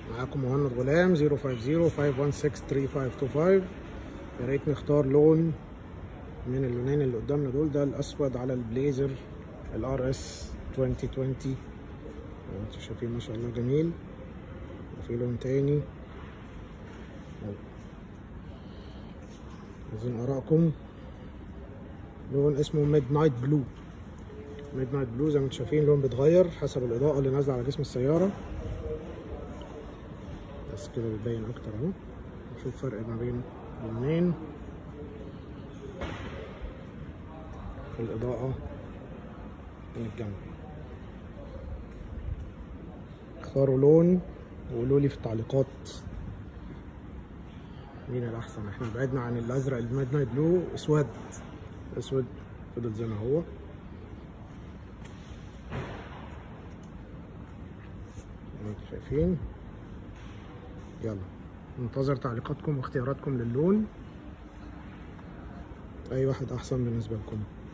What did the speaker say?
معاكم مهند غلام 050 516 3525 يا ريت نختار لون من اللونين اللي قدامنا دول ده الاسود على البليزر الار اس 2020 زي ما انتوا شايفين ما شاء الله جميل وفي لون تاني عايزين ارائكم لون اسمه ميد نايت بلو ميد نايت بلو زي ما انتم شايفين لون بيتغير حسب الاضاءه اللي نازله على جسم السياره بس كده بتبين اكتر اهو نشوف فرق ما بين اللونين في الاضاءه من الجنب اختاروا لون وقولوا لي في التعليقات مين الاحسن احنا بعدنا عن الازرق الميد نايت بلو اسود اسود فضل زي ما هو انتوا شايفين يلا منتظر تعليقاتكم واختياراتكم للون اي واحد احسن بالنسبه لكم